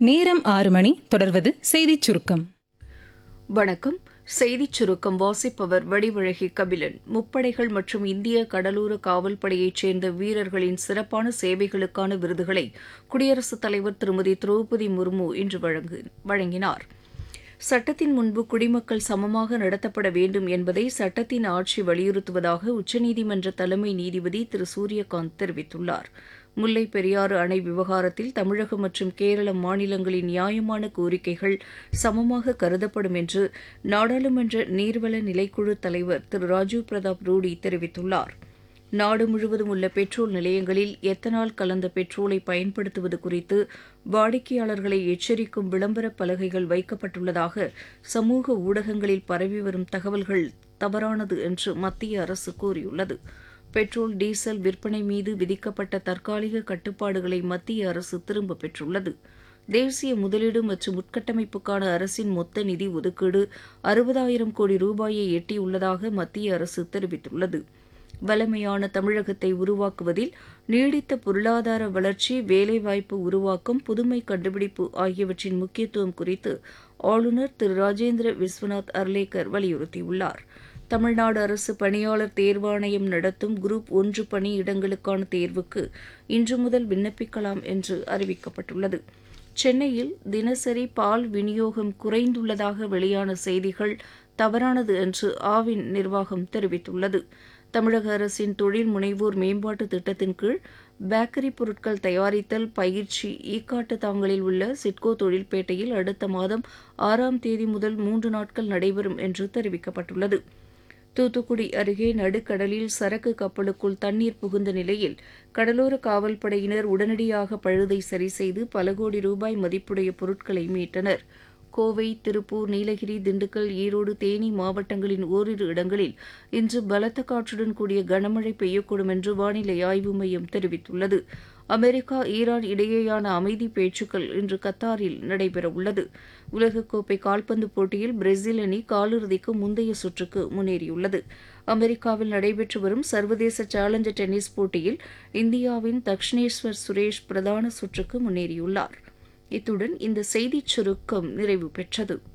நேரம் ஆறு மணி தொடர்வது செய்திச் சுருக்கம் வணக்கம் செய்திச் சுருக்கம் வாசிப்பவர் வடிவழகி கபிலன் முப்படைகள் மற்றும் இந்திய கடலோர காவல்படையைச் சேர்ந்த வீரர்களின் சிறப்பான சேவைகளுக்கான விருதுகளை குடியரசுத் தலைவர் திருமதி திரௌபதி முர்மு இன்று வழங்கு- வழங்கினார் சட்டத்தின் முன்பு குடிமக்கள் சமமாக நடத்தப்பட வேண்டும் என்பதை சட்டத்தின் ஆட்சி வலியுறுத்துவதாக உச்சநீதிமன்ற தலைமை நீதிபதி திரு சூரியகாந்த் தெரிவித்துள்ளார் முல்லைப் பெரியாறு அணை விவகாரத்தில் தமிழகம் மற்றும் கேரள மாநிலங்களின் நியாயமான கோரிக்கைகள் சமமாக கருதப்படும் என்று நாடாளுமன்ற நீர்வள நிலைக்குழு தலைவர் திரு ராஜீவ் பிரதாப் ரூடி தெரிவித்துள்ளார் நாடு முழுவதும் உள்ள பெட்ரோல் நிலையங்களில் எத்தனால் கலந்த பெட்ரோலை பயன்படுத்துவது குறித்து வாடிக்கையாளர்களை எச்சரிக்கும் விளம்பரப் பலகைகள் வைக்கப்பட்டுள்ளதாக சமூக ஊடகங்களில் பரவி வரும் தகவல்கள் தவறானது என்று மத்திய அரசு கூறியுள்ளது பெட்ரோல் டீசல் விற்பனை மீது விதிக்கப்பட்ட தற்காலிக கட்டுப்பாடுகளை மத்திய அரசு திரும்பப் பெற்றுள்ளது தேசிய முதலீடு மற்றும் உட்கட்டமைப்புக்கான அரசின் மொத்த நிதி ஒதுக்கீடு அறுபதாயிரம் கோடி ரூபாயை எட்டியுள்ளதாக மத்திய அரசு தெரிவித்துள்ளது வலிமையான தமிழகத்தை உருவாக்குவதில் நீடித்த பொருளாதார வளர்ச்சி வேலைவாய்ப்பு உருவாக்கம் புதுமை கண்டுபிடிப்பு ஆகியவற்றின் முக்கியத்துவம் குறித்து ஆளுநர் திரு ராஜேந்திர விஸ்வநாத் அர்லேக்கர் வலியுறுத்தியுள்ளார் தமிழ்நாடு அரசு பணியாளர் தேர்வாணையம் நடத்தும் குரூப் ஒன்று பணி இடங்களுக்கான தேர்வுக்கு இன்று முதல் விண்ணப்பிக்கலாம் என்று அறிவிக்கப்பட்டுள்ளது சென்னையில் தினசரி பால் விநியோகம் குறைந்துள்ளதாக வெளியான செய்திகள் தவறானது என்று ஆவின் நிர்வாகம் தெரிவித்துள்ளது தமிழக அரசின் தொழில் முனைவோர் மேம்பாட்டு திட்டத்தின் கீழ் பேக்கரி பொருட்கள் தயாரித்தல் பயிற்சி ஈக்காட்டு தாங்கலில் உள்ள சிட்கோ தொழில்பேட்டையில் அடுத்த மாதம் ஆறாம் தேதி முதல் மூன்று நாட்கள் நடைபெறும் என்று தெரிவிக்கப்பட்டுள்ளது தூத்துக்குடி அருகே நடுக்கடலில் சரக்கு கப்பலுக்குள் தண்ணீர் புகுந்த நிலையில் கடலோர காவல்படையினர் உடனடியாக பழுதை சரி செய்து பல கோடி ரூபாய் மதிப்புடைய பொருட்களை மீட்டனர் கோவை திருப்பூர் நீலகிரி திண்டுக்கல் ஈரோடு தேனி மாவட்டங்களின் ஓரிரு இடங்களில் இன்று பலத்த காற்றுடன் கூடிய கனமழை பெய்யக்கூடும் என்று வானிலை ஆய்வு மையம் தெரிவித்துள்ளது அமெரிக்கா ஈரான் இடையேயான அமைதி பேச்சுக்கள் இன்று கத்தாரில் நடைபெறவுள்ளது உலகக்கோப்பை கால்பந்து போட்டியில் பிரேசில் அணி காலிறுதிக்கு முந்தைய சுற்றுக்கு முன்னேறியுள்ளது அமெரிக்காவில் நடைபெற்று வரும் சர்வதேச சேலஞ்சர் டென்னிஸ் போட்டியில் இந்தியாவின் தக்ஷினேஸ்வர் சுரேஷ் பிரதான சுற்றுக்கு முன்னேறியுள்ளார் இத்துடன் இந்த செய்திச் சுருக்கம் நிறைவு பெற்றது